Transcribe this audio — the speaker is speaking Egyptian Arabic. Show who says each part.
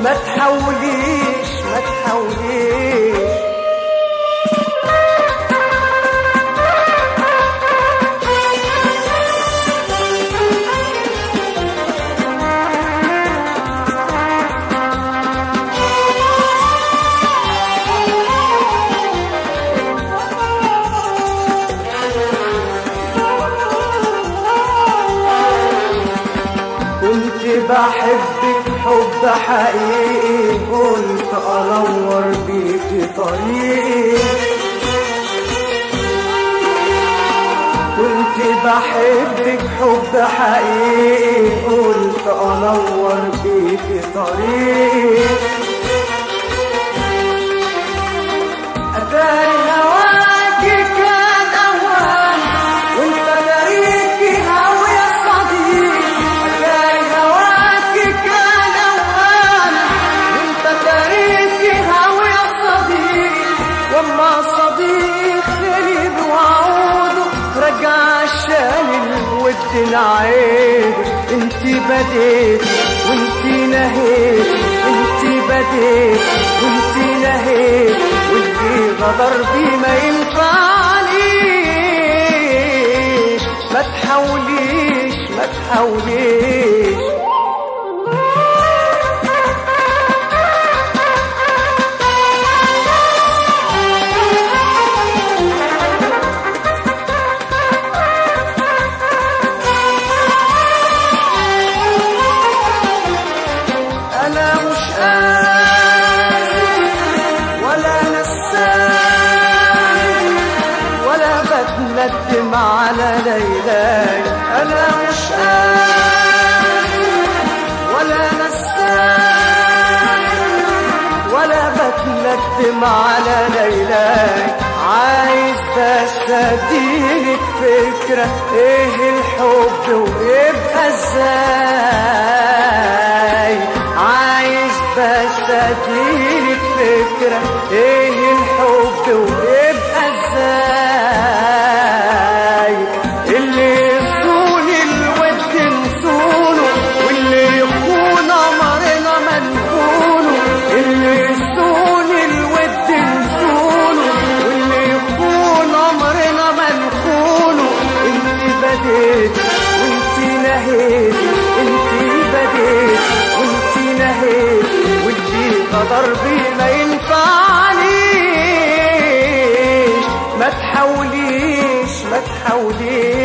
Speaker 1: ما تحاوليش ما تحاوليش كنت بحبك حب حقيقي قلت انور بيكي طريقي كنت بحبك حب حقيقي قلت انور بيكي طريقي اتاري هواكي كان اوان وانت طريقي هوا يا صديق اتاري هواكي كان اوان وانت طريقي هوا يا صديق وما صديق غريب وعوده رجع عشان الود نعيد انت بديت وانت نهيت انت بديت وانت نهيت واللي غدر بي ما ينفعنيش ما تحاوليش ما تحاوليش انا مش قادر ولا نسان ولا بتندم على ليلاي انا مش قادر ولا نسان ولا بتندم على ليلاي عايز بس اديلك فكرة ايه الحب ويبقى ازاي عايز بس اديلك فكرة ايه الحب ويبقى ازاي اللي يصون الود نصونه واللي يخون امرنا منخونه اللي يصون الود نصونه واللي يخون امرنا منخونه انت بديت وانت نهيت انت بديت وانت نهيت واللي غدر بي ما ينفعنيش ما تحاوليش ما تحاوليش